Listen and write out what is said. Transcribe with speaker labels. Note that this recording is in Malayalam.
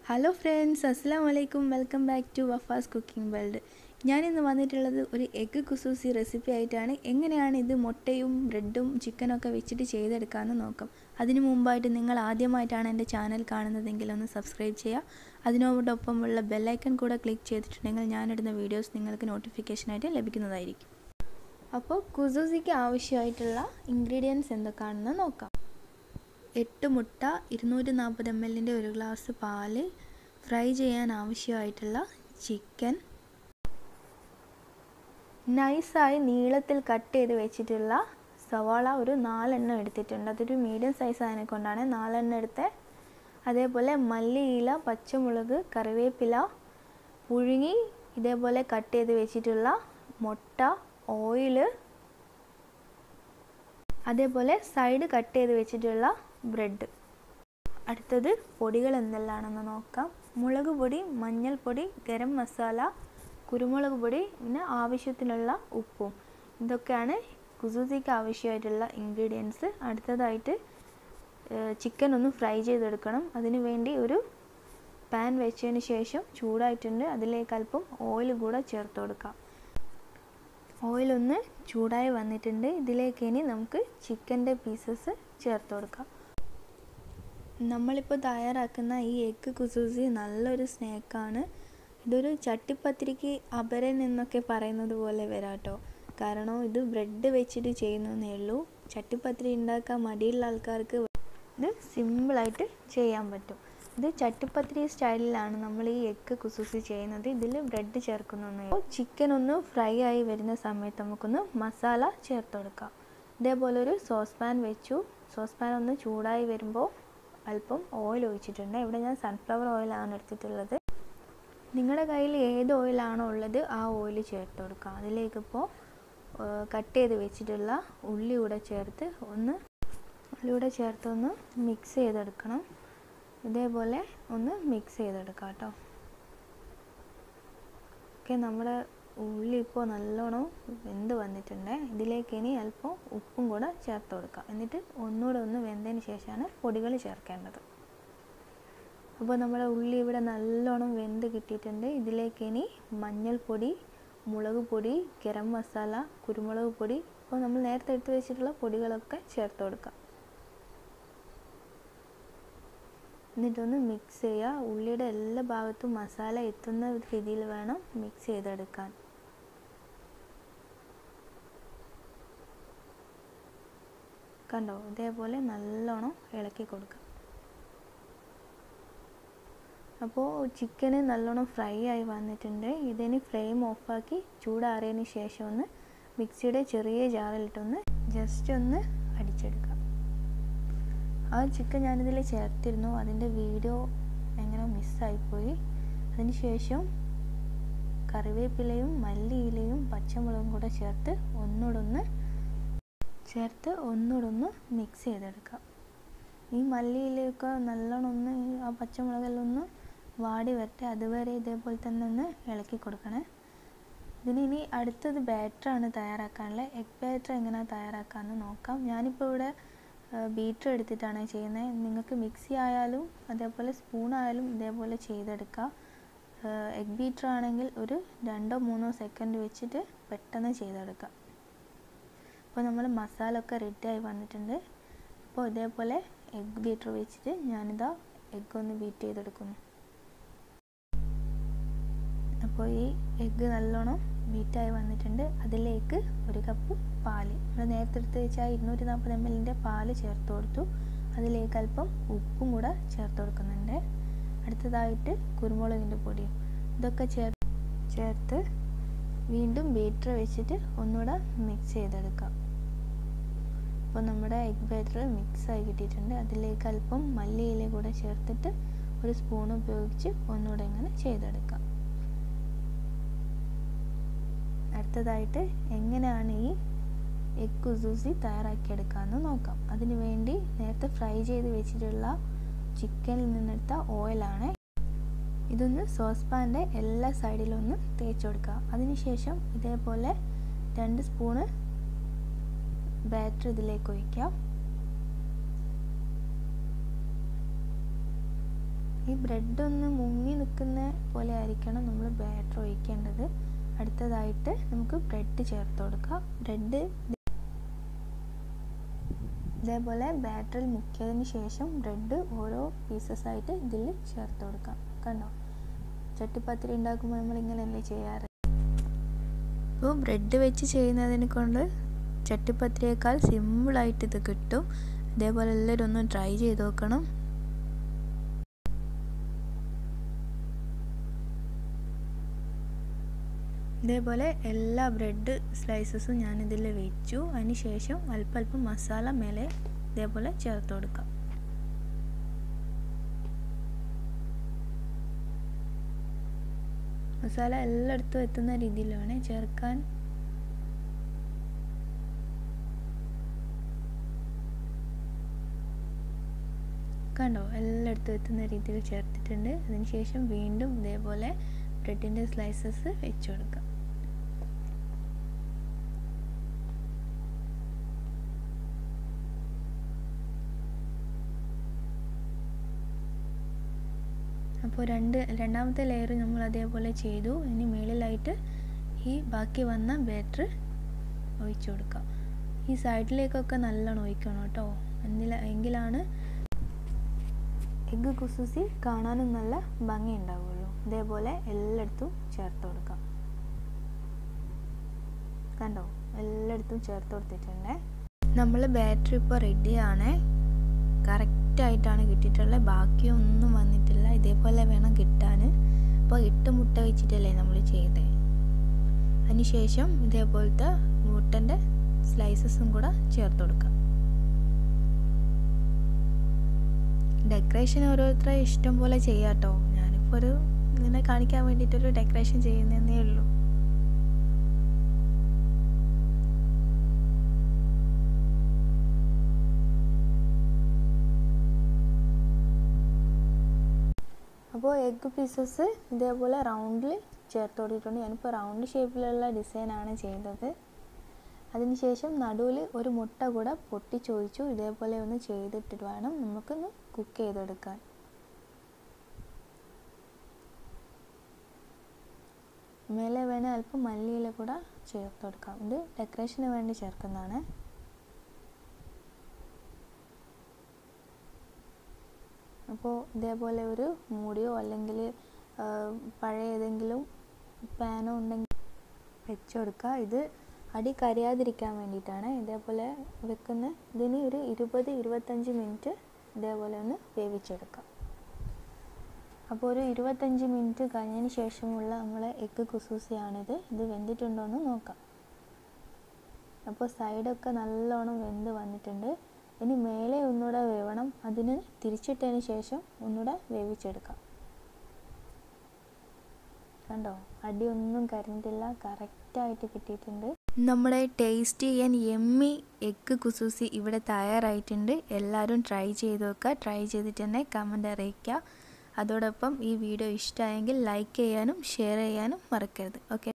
Speaker 1: ഹലോ ഫ്രണ്ട്സ് അസ്സാം വലൈക്കും welcome back to Wafa's cooking world ഞാനിന്ന് വന്നിട്ടുള്ളത് ഒരു എഗ്ഗ് കുസൂസി റെസിപ്പി ആയിട്ടാണ് എങ്ങനെയാണ് ഇത് മുട്ടയും ബ്രെഡും ചിക്കനൊക്കെ വെച്ചിട്ട് ചെയ്തെടുക്കാമെന്ന് നോക്കാം അതിനു മുമ്പായിട്ട് നിങ്ങൾ ആദ്യമായിട്ടാണ് എൻ്റെ ചാനൽ കാണുന്നതെങ്കിൽ ഒന്ന് സബ്സ്ക്രൈബ് ചെയ്യുക അതിനോടൊപ്പമുള്ള ബെല്ലൈക്കൺ കൂടെ ക്ലിക്ക് ചെയ്തിട്ടുണ്ടെങ്കിൽ ഞാനിടുന്ന വീഡിയോസ് നിങ്ങൾക്ക് നോട്ടിഫിക്കേഷനായിട്ട് ലഭിക്കുന്നതായിരിക്കും അപ്പോൾ കുസൂസിക്ക് ആവശ്യമായിട്ടുള്ള ഇൻഗ്രീഡിയൻസ് എന്തൊക്കെയാണെന്ന് നോക്കാം എട്ട് മുട്ട ഇരുന്നൂറ്റി നാൽപ്പത് എം എല്ലിൻ്റെ ഒരു ഗ്ലാസ് പാല് ഫ്രൈ ചെയ്യാൻ ആവശ്യമായിട്ടുള്ള ചിക്കൻ നൈസായി നീളത്തിൽ കട്ട് ചെയ്ത് വെച്ചിട്ടുള്ള സവാള ഒരു നാലെണ്ണം എടുത്തിട്ടുണ്ട് അതൊരു മീഡിയം സൈസ് ആയതിനെ കൊണ്ടാണ് നാലെണ്ണം എടുത്ത് അതേപോലെ മല്ലിയില പച്ചമുളക് കറിവേപ്പില പുഴുങ്ങി ഇതേപോലെ കട്ട് ചെയ്ത് വെച്ചിട്ടുള്ള മുട്ട ഓയില് അതേപോലെ സൈഡ് കട്ട് ചെയ്ത് വെച്ചിട്ടുള്ള ബ്രെഡ് അടുത്തത് പൊടികൾ എന്തെല്ലാണെന്ന് നോക്കാം മുളക് പൊടി മഞ്ഞൾപ്പൊടി ഗരം മസാല കുരുമുളക് പൊടി പിന്നെ ആവശ്യത്തിനുള്ള ഉപ്പും ഇതൊക്കെയാണ് കുസൂസിക്ക് ആവശ്യമായിട്ടുള്ള ഇൻഗ്രീഡിയൻസ് അടുത്തതായിട്ട് ചിക്കൻ ഒന്ന് ഫ്രൈ ചെയ്തെടുക്കണം അതിന് വേണ്ടി ഒരു പാൻ വെച്ചതിന് ശേഷം ചൂടായിട്ടുണ്ട് അതിലേക്ക് അല്പം ഓയിൽ കൂടെ ചേർത്ത് കൊടുക്കാം ഓയിലൊന്ന് ചൂടായി വന്നിട്ടുണ്ട് ഇതിലേക്ക് ഇനി നമുക്ക് ചിക്കൻ്റെ പീസസ് ചേർത്ത് കൊടുക്കാം നമ്മളിപ്പോൾ തയ്യാറാക്കുന്ന ഈ എഗ്ഗ് കുസൂസി നല്ലൊരു സ്നാക്കാണ് ഇതൊരു ചട്ടിപ്പത്തിരിക്ക് അപരൻ എന്നൊക്കെ പറയുന്നത് പോലെ വരാട്ടോ കാരണം ഇത് ബ്രെഡ് വെച്ചിട്ട് ചെയ്യുന്നതേ ഉള്ളൂ ചട്ടിപ്പത്തിരി ഉണ്ടാക്കാൻ മടിയുള്ള ആൾക്കാർക്ക് ഇത് സിമ്പിളായിട്ട് ചെയ്യാൻ പറ്റും ഇത് ചട്ടിപ്പത്തിരി സ്റ്റൈലിലാണ് നമ്മൾ ഈ എഗ്ഗ് കുസൂസി ചെയ്യുന്നത് ഇതിൽ ബ്രെഡ് ചേർക്കുന്നൊന്നും അപ്പോൾ ചിക്കൻ ഒന്ന് ഫ്രൈ ആയി വരുന്ന സമയത്ത് നമുക്കൊന്ന് മസാല ചേർത്ത് കൊടുക്കാം ഇതേപോലെ ഒരു സോസ് പാൻ വെച്ചു സോസ് പാൻ ഒന്ന് ചൂടായി വരുമ്പോൾ അല്പം ഓയിൽ ഒഴിച്ചിട്ടുണ്ട് ഇവിടെ ഞാൻ സൺഫ്ലവർ ഓയിലാണ് എടുത്തിട്ടുള്ളത് നിങ്ങളുടെ കയ്യിൽ ഏത് ഓയിലാണോ ഉള്ളത് ആ ഓയിൽ ചേർത്ത് കൊടുക്കാം അതിലേക്കിപ്പോൾ കട്ട് ചെയ്ത് വെച്ചിട്ടുള്ള ഉള്ളി കൂടെ ചേർത്ത് ഒന്ന് ഉള്ളി കൂടെ ചേർത്ത് ഒന്ന് മിക്സ് ചെയ്തെടുക്കണം ഇതേപോലെ ഒന്ന് മിക്സ് ചെയ്തെടുക്കാം കേട്ടോ ഓക്കെ നമ്മുടെ ഉള്ളി ഇപ്പോൾ നല്ലോണം വെന്ത് വന്നിട്ടുണ്ട് ഇതിലേക്ക് ഇനി അല്പം ഉപ്പും കൂടെ ചേർത്ത് കൊടുക്കാം എന്നിട്ട് ഒന്നുകൂടെ ഒന്ന് വെന്തതിന് ശേഷമാണ് പൊടികൾ ചേർക്കേണ്ടത് അപ്പോൾ നമ്മുടെ ഉള്ളി ഇവിടെ നല്ലോണം വെന്ത് കിട്ടിയിട്ടുണ്ട് ഇതിലേക്ക് ഇനി മഞ്ഞൾപ്പൊടി മുളക് പൊടി ഗരം മസാല കുരുമുളക് പൊടി അപ്പോൾ നമ്മൾ നേരത്തെ എടുത്ത് വെച്ചിട്ടുള്ള പൊടികളൊക്കെ ചേർത്ത് കൊടുക്കാം എന്നിട്ടൊന്ന് മിക്സ് ചെയ്യുക ഉള്ളിയുടെ എല്ലാ ഭാഗത്തും മസാല എത്തുന്ന രീതിയിൽ വേണം മിക്സ് ചെയ്തെടുക്കാൻ കണ്ടോ ഇതേപോലെ നല്ലോണം ഇളക്കി കൊടുക്കുക അപ്പോൾ ചിക്കന് നല്ലോണം ഫ്രൈ ആയി വന്നിട്ടുണ്ട് ഇതിന് ഫ്ലെയിം ഓഫാക്കി ചൂടാറിയതിന് ശേഷം ഒന്ന് മിക്സിയുടെ ചെറിയ ജാറിലിട്ടൊന്ന് ജസ്റ്റ് ഒന്ന് അടിച്ചെടുക്കാം ആ ചിക്കൻ ഞാനിതിൽ ചേർത്തിരുന്നു അതിൻ്റെ വീഡിയോ എങ്ങനെ മിസ്സായിപ്പോയി അതിന് ശേഷം കറിവേപ്പിലയും മല്ലിയിലയും പച്ചമുളകും കൂടെ ചേർത്ത് ഒന്നുകൂടൊന്ന് ചേർത്ത് ഒന്നുകൂടൊന്ന് മിക്സ് ചെയ്തെടുക്കാം ഈ മല്ലിയിലയൊക്കെ നല്ലോണം ഒന്ന് ആ പച്ചമുളകെല്ലാം ഒന്ന് വാടി വരട്ടെ അതുവരെ ഇതേപോലെ തന്നെ ഒന്ന് ഇളക്കി കൊടുക്കണേ ഇതിന് ഇനി അടുത്തത് ബാറ്ററാണ് തയ്യാറാക്കാനുള്ളത് എഗ് ബാറ്റർ എങ്ങനെയാണ് തയ്യാറാക്കാമെന്ന് നോക്കാം ഞാനിപ്പോൾ ഇവിടെ ബീറ്റർ എടുത്തിട്ടാണ് ചെയ്യുന്നത് നിങ്ങൾക്ക് മിക്സി ആയാലും അതേപോലെ സ്പൂൺ ആയാലും ഇതേപോലെ ചെയ്തെടുക്കാം എഗ് ബീറ്റർ ആണെങ്കിൽ ഒരു രണ്ടോ മൂന്നോ സെക്കൻഡ് വെച്ചിട്ട് പെട്ടെന്ന് ചെയ്തെടുക്കാം അപ്പോൾ നമ്മൾ മസാല ഒക്കെ റെഡിയായി വന്നിട്ടുണ്ട് അപ്പോൾ ഇതേപോലെ എഗ് ബീറ്റർ വെച്ചിട്ട് ഞാനിതാ എഗ് ഒന്ന് ബീറ്റ് ചെയ്തെടുക്കുന്നു അപ്പോൾ ഈ എഗ്ഗ് നല്ലോണം ബീറ്റായി വന്നിട്ടുണ്ട് അതിലേക്ക് ഒരു കപ്പ് പാല് നമ്മൾ നേരത്തെ എടുത്ത് വെച്ചാൽ ഇരുന്നൂറ്റി നാൽപ്പത് എം എല്ലിൻ്റെ പാല് ചേർത്ത് കൊടുത്തു അതിലേക്ക് അല്പം ഉപ്പും കൂടെ ചേർത്ത് കൊടുക്കുന്നുണ്ട് അടുത്തതായിട്ട് കുരുമുളകിൻ്റെ പൊടിയും ഇതൊക്കെ ചേർ ചേർത്ത് വീണ്ടും ബീറ്റർ വെച്ചിട്ട് ഒന്നുകൂടെ മിക്സ് ചെയ്തെടുക്കാം അപ്പോൾ നമ്മുടെ എഗ് ബാറ്റർ മിക്സ് ആയി കിട്ടിയിട്ടുണ്ട് അതിലേക്ക് അല്പം മല്ലിയില കൂടെ ചേർത്തിട്ട് ഒരു സ്പൂൺ ഉപയോഗിച്ച് ഒന്നുകൂടെ ഇങ്ങനെ ചെയ്തെടുക്കാം അടുത്തതായിട്ട് എങ്ങനെയാണ് ഈ എഗ് കുസൂസി തയ്യാറാക്കിയെടുക്കാമെന്ന് നോക്കാം അതിനു വേണ്ടി നേരത്തെ ഫ്രൈ ചെയ്ത് വെച്ചിട്ടുള്ള ചിക്കനിൽ നിന്നെടുത്ത ഓയിലാണ് ഇതൊന്ന് സോസ് പാൻ്റെ എല്ലാ സൈഡിലും ഒന്ന് തേച്ച് കൊടുക്കുക അതിനുശേഷം ഇതേപോലെ രണ്ട് സ്പൂണ് ബാറ്റർ ഇതിലേക്ക് ഒഴിക്കാം ഈ ബ്രെഡ് ഒന്ന് മുങ്ങി നിൽക്കുന്ന പോലെ ആയിരിക്കണം നമ്മൾ ബാറ്റർ ഒഴിക്കേണ്ടത് അടുത്തതായിട്ട് നമുക്ക് ബ്രെഡ് ചേർത്ത് കൊടുക്കാം ബ്രെഡ് ഇതേപോലെ ബാറ്ററിൽ മുക്കിയതിന് ശേഷം ബ്രെഡ് ഓരോ പീസസ് ആയിട്ട് ഇതിൽ ചേർത്ത് കൊടുക്കാം കണ്ടോ ചട്ടിപ്പത്തിരി ഉണ്ടാക്കുമ്പോൾ നമ്മൾ ഇങ്ങനെയല്ലേ ചെയ്യാറ് അപ്പോൾ ബ്രെഡ് വെച്ച് ചെയ്യുന്നതിനെ കൊണ്ട് ചട്ടിപ്പത്തിരിയേക്കാൾ സിമ്പിളായിട്ട് ഇത് കിട്ടും ഇതേപോലെ എല്ലാവരും ഒന്ന് ട്രൈ ചെയ്ത് നോക്കണം ഇതേപോലെ എല്ലാ ബ്രെഡ് സ്ലൈസസും ഞാനിതിൽ വെച്ചു അതിന് ശേഷം അല്പം അല്പം മസാല മേലെ ഇതേപോലെ ചേർത്ത് കൊടുക്കാം മസാല എല്ലായിടത്തും എത്തുന്ന രീതിയിൽ വേണേ ചേർക്കാൻ കണ്ടോ എല്ലായിടത്തും എത്തുന്ന രീതിയിൽ ചേർത്തിട്ടുണ്ട് അതിനുശേഷം വീണ്ടും ഇതേപോലെ ബ്രെഡിൻ്റെ സ്ലൈസസ് വെച്ച് കൊടുക്കാം അപ്പോൾ രണ്ട് രണ്ടാമത്തെ ലെയർ നമ്മൾ അതേപോലെ ചെയ്തു ഇനി മുകളിലായിട്ട് ഈ ബാക്കി വന്ന ബാറ്റർ ഒഴിച്ചു കൊടുക്കാം ഈ സൈഡിലേക്കൊക്കെ നല്ലോണം ഒഴിക്കണം കേട്ടോ എന്നില എങ്കിലാണ് എഗ്ഗ് കുസൂസി കാണാനും നല്ല ഭംഗി ഉണ്ടാവുള്ളൂ ഇതേപോലെ എല്ലായിടത്തും ചേർത്ത് കൊടുക്കാം കണ്ടോ എല്ലായിടത്തും ചേർത്ത് കൊടുത്തിട്ടുണ്ട് നമ്മൾ ബാറ്ററി ഇപ്പോൾ റെഡിയാണ് കറക്റ്റായിട്ടാണ് കിട്ടിയിട്ടുള്ളത് ബാക്കിയൊന്നും വന്നിട്ടില്ല ഇതേപോലെ വേണം കിട്ടാൻ അപ്പോൾ എട്ട് മുട്ട വെച്ചിട്ടല്ലേ നമ്മൾ ചെയ്തത് അതിനുശേഷം ഇതേപോലത്തെ മുട്ടൻ്റെ സ്ലൈസസും കൂടെ ചേർത്ത് കൊടുക്കാം ഡെക്കറേഷൻ ഓരോരുത്തരെ ഇഷ്ടം പോലെ ചെയ്യാട്ടോ ഞാനിപ്പോൾ ഒരു ഇങ്ങനെ കാണിക്കാൻ വേണ്ടിയിട്ടൊരു ഡെക്കറേഷൻ ചെയ്യുന്നതേ ഉള്ളൂ അപ്പോൾ എഗ്ഗ് പീസസ് ഇതേപോലെ റൗണ്ടിൽ ചേർത്ത് കൊടുത്തിട്ടുണ്ട് ഞാനിപ്പോൾ റൗണ്ട് ഷേപ്പിലുള്ള ഡിസൈനാണ് ചെയ്തത് അതിനുശേഷം നടുവിൽ ഒരു മുട്ട കൂടെ പൊട്ടിച്ചൊഴിച്ചു ഇതേപോലെ ഒന്ന് ചെയ്തിട്ട് വേണം നമുക്കൊന്ന് കുക്ക് ചെയ്തെടുക്കാൻ മേലെ വേണേൽ അല്പം മല്ലിയില കൂടെ ചേർത്ത് കൊടുക്കാം ഇത് ഡെക്കറേഷന് വേണ്ടി ചേർക്കുന്നതാണ് അപ്പോൾ ഇതേപോലെ ഒരു മൂടിയോ അല്ലെങ്കിൽ പഴയ ഏതെങ്കിലും പാനോ ഉണ്ടെങ്കിൽ വെച്ച് കൊടുക്കുക ഇത് അടി കരിയാതിരിക്കാൻ വേണ്ടിയിട്ടാണ് ഇതേപോലെ വെക്കുന്ന ഇതിന് ഒരു ഇരുപത് ഇരുപത്തഞ്ച് മിനിറ്റ് ഇതേപോലെ ഒന്ന് വേവിച്ചെടുക്കാം അപ്പോൾ ഒരു ഇരുപത്തഞ്ച് മിനിറ്റ് കഴിഞ്ഞതിന് ശേഷമുള്ള നമ്മളെ എഗ്ഗ് കുസൂസിയാണിത് ഇത് വെന്തിട്ടുണ്ടോ എന്ന് നോക്കാം അപ്പോൾ സൈഡൊക്കെ നല്ലോണം വെന്ത് വന്നിട്ടുണ്ട് ഇനി മേലെ ഒന്നുകൂടെ വേവണം അതിന് തിരിച്ചിട്ടതിന് ശേഷം ഒന്നുകൂടെ വേവിച്ചെടുക്കാം കണ്ടോ അടിയൊന്നും കരിഞ്ഞിട്ടില്ല കറക്റ്റായിട്ട് കിട്ടിയിട്ടുണ്ട് നമ്മുടെ ടേസ്റ്റി ആൻഡ് എമ്മി എഗ്ഗ് കുസൂസി ഇവിടെ തയ്യാറായിട്ടുണ്ട് എല്ലാവരും ട്രൈ ചെയ്ത് നോക്കുക ട്രൈ ചെയ്തിട്ട് തന്നെ കമൻ്റ് അറിയിക്കുക അതോടൊപ്പം ഈ വീഡിയോ ഇഷ്ടമായെങ്കിൽ ലൈക്ക് ചെയ്യാനും ഷെയർ ചെയ്യാനും മറക്കരുത് ഓക്കെ